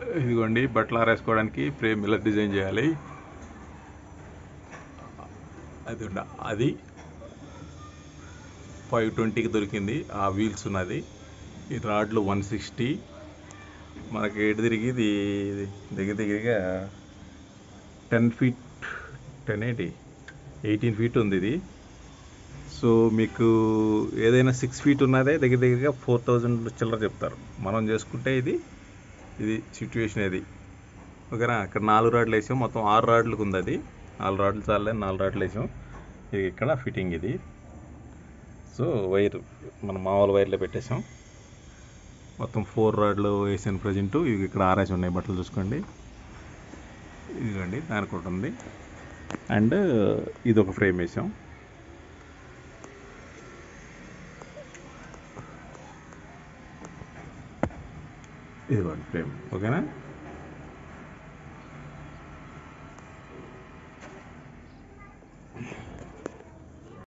ఇదిగోండి బట్టలు ఆరేసుకోవడానికి ఫ్రేమ్ ఇలా డిజైన్ చేయాలి అది ఉండ అది ఫైవ్ ట్వంటీకి దొరికింది ఆ వీల్స్ ఉన్నది ఈ రాడ్లు వన్ సిక్స్టీ మనకి ఎటు తిరిగి ఇది దగ్గర దగ్గరగా టెన్ ఫీట్ టెన్ ఏంటి ఎయిటీన్ ఫీట్ ఉంది ఇది సో మీకు ఏదైనా సిక్స్ ఫీట్ ఉన్నదే దగ్గర దగ్గరగా ఫోర్ థౌజండ్ చిల్లర చెప్తారు మనం చేసుకుంటే ఇది ఇది సిచ్యువేషన్ ఇది ఓకేనా ఇక్కడ నాలుగు రాడ్లు వేసాం మొత్తం ఆరు రాడ్లకు ఉంది అది నాలుగు రాడ్లు చాలే నాలుగు రాడ్లు వేసాం ఇది ఇక్కడ ఫిట్టింగ్ ఇది సో వైర్ మన మామూలు వైర్లో పెట్టేసాం మొత్తం ఫోర్ రాడ్లు వేసాను ప్రజెంట్ ఇవి ఇక్కడ ఆరేసి ఉన్నాయి బట్టలు చూసుకోండి ఇదిగోండి దానికి ఒకటి ఉంది అండ్ ఇది ఒక ఫ్రేమ్ వేసాం ఇదిగోండి ఫ్రేమ్ ఓకేనా